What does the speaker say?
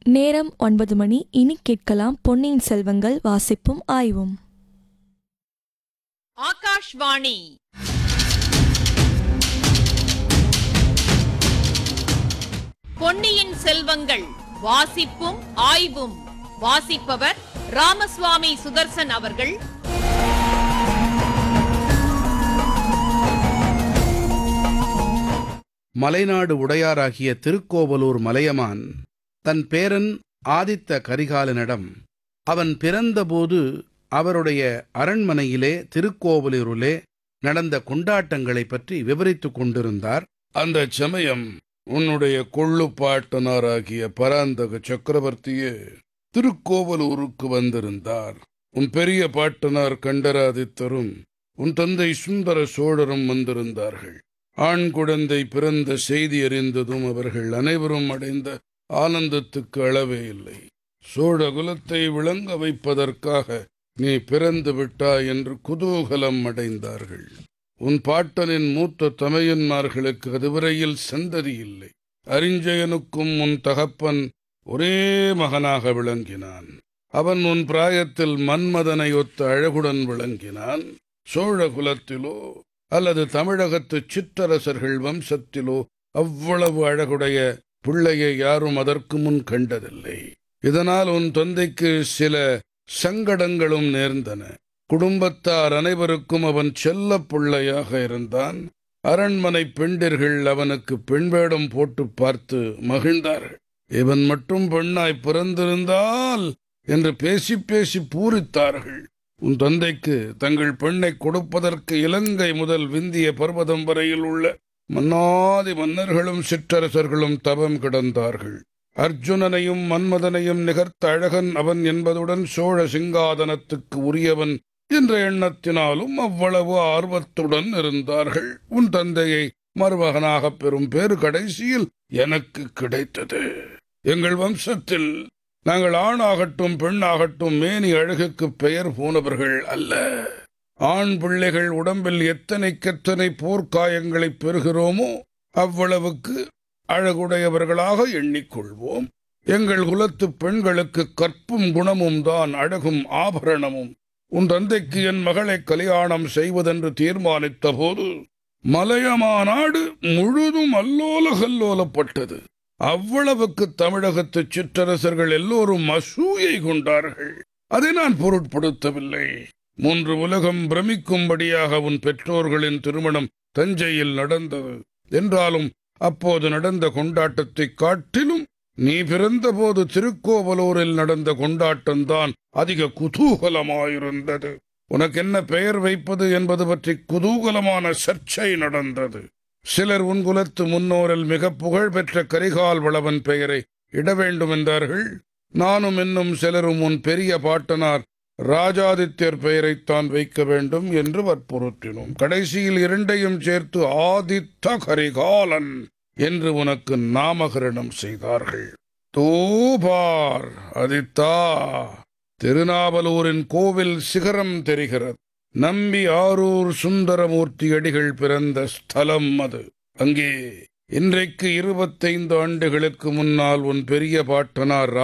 நேரம் ஒன்பது மணி இனி கேட்கலாம் பொன்னியின் செல்வங்கள் வாசிப்பும் ஆய்வும் ஆகாஷ்வாணி பொன்னியின் செல்வங்கள் வாசிப்பும் ஆய்வும் வாசிப்பவர் ராமசுவாமி சுதர்சன் அவர்கள் மலைநாடு உடையாராகிய திருக்கோவலூர் மலையமான் தன் பேரன் ஆதித்த கரிகாலனிடம் அவன் பிறந்தபோது அவருடைய அரண்மனையிலே திருக்கோவலூரிலே நடந்த கொண்டாட்டங்களைப் பற்றி விவரித்துக் கொண்டிருந்தார் அந்த சமயம் உன்னுடைய கொள்ளு பாட்டனாராகிய பராந்தக சக்கரவர்த்தியே திருக்கோவலூருக்கு வந்திருந்தார் உன் பெரிய பாட்டனார் கண்டராதித்தரும் உன் தந்தை சுந்தர சோழரும் வந்திருந்தார்கள் ஆண் குழந்தை பிறந்த செய்தி அறிந்ததும் அவர்கள் அனைவரும் அடைந்த ஆனந்தத்துக்கு அளவே இல்லை சோழ குலத்தை விளங்க வைப்பதற்காக நீ பிறந்து விட்டாய் என்று குதூகலம் அடைந்தார்கள் உன் பாட்டனின் மூத்த தமையன்மார்களுக்கு அதுவரையில் சந்ததி இல்லை அரிஞ்சயனுக்கும் உன் தகப்பன் ஒரே மகனாக விளங்கினான் அவன் உன் பிராயத்தில் மன்மதனை ஒத்த அழகுடன் விளங்கினான் சோழ குலத்திலோ அல்லது தமிழகத்து சிற்றரசர்கள் வம்சத்திலோ அவ்வளவு அழகுடைய பிள்ளையை யாரும் அதற்கு முன் கண்டதில்லை இதனால் உன் தந்தைக்கு சில சங்கடங்களும் நேர்ந்தன குடும்பத்தார் அனைவருக்கும் அவன் செல்ல பிள்ளையாக இருந்தான் அரண்மனை பெண்டிர்கள் அவனுக்கு பெண் வேடம் போட்டு பார்த்து மகிழ்ந்தார்கள் இவன் மட்டும் பெண்ணாய் பிறந்திருந்தால் என்று பேசி பேசி பூரித்தார்கள் உன் தந்தைக்கு தங்கள் பெண்ணை கொடுப்பதற்கு இலங்கை முதல் விந்திய பர்வதம் வரையில் உள்ள மன்னாதி மன்னர்களும் சிற்றரசர்களும் தவம் கிடந்தார்கள் அர்ஜுனனையும் மன்மதனையும் நிகர்த்த அழகன் அவன் என்பதுடன் சோழ சிங்காதனத்துக்கு உரியவன் என்ற எண்ணத்தினாலும் அவ்வளவு ஆர்வத்துடன் இருந்தார்கள் உன் தந்தையை மருமகனாகப் பெறும் பேறு கடைசியில் எனக்கு கிடைத்தது எங்கள் வம்சத்தில் நாங்கள் ஆணாகட்டும் பெண்ணாகட்டும் மேனி அழகுக்கு பெயர் போனவர்கள் அல்ல ஆண் பிள்ளைகள் உடம்பில் எத்தனைக்கெத்தனை போர்க்காயங்களை பெறுகிறோமோ அவ்வளவுக்கு அழகுடையவர்களாக எண்ணிக்கொள்வோம் எங்கள் குலத்து பெண்களுக்கு கற்பும் குணமும் தான் அழகும் ஆபரணமும் உன் தந்தைக்கு என் மகளை கல்யாணம் செய்வதென்று தீர்மானித்த போது மலையமாநாடு முழுதும் அல்லோல கல்லோலப்பட்டது அவ்வளவுக்கு தமிழகத்து சிற்றரசர்கள் எல்லோரும் அசூயை கொண்டார்கள் அதை நான் பொருட்படுத்தவில்லை மூன்று உலகம் பிரமிக்கும்படியாக உன் பெற்றோர்களின் திருமணம் தஞ்சையில் நடந்தது என்றாலும் அப்போது நடந்த கொண்டாட்டத்தைக் காட்டிலும் நீ பிறந்தபோது திருக்கோவலூரில் நடந்த கொண்டாட்டம்தான் அதிக குதூகலமாயிருந்தது உனக்கு என்ன பெயர் வைப்பது என்பது பற்றி குதூகலமான சர்ச்சை நடந்தது சிலர் உன் குலத்து முன்னோரில் மிக புகழ்பெற்ற கரிகால் வளவன் பெயரை இட வேண்டும் என்றார்கள் நானும் இன்னும் சிலரும் உன் பெரிய பாட்டனார் ராஜாதித்யர் பெயரைத்தான் வைக்க வேண்டும் என்று வற்புறுத்தினோம் கடைசியில் இரண்டையும் சேர்த்து ஆதித்த கரிகாலன் என்று உனக்கு நாமகரணம் செய்தார்கள் தூபார் அதித்தா திருநாவலூரின் கோவில் சிகரம் தெரிகிறது நம்பி ஆரூர் சுந்தரமூர்த்தி அடிகள் பிறந்த ஸ்தலம் அது அங்கே இன்றைக்கு இருபத்தைந்து ஆண்டுகளுக்கு முன்னால் உன் பெரிய பாட்டனார்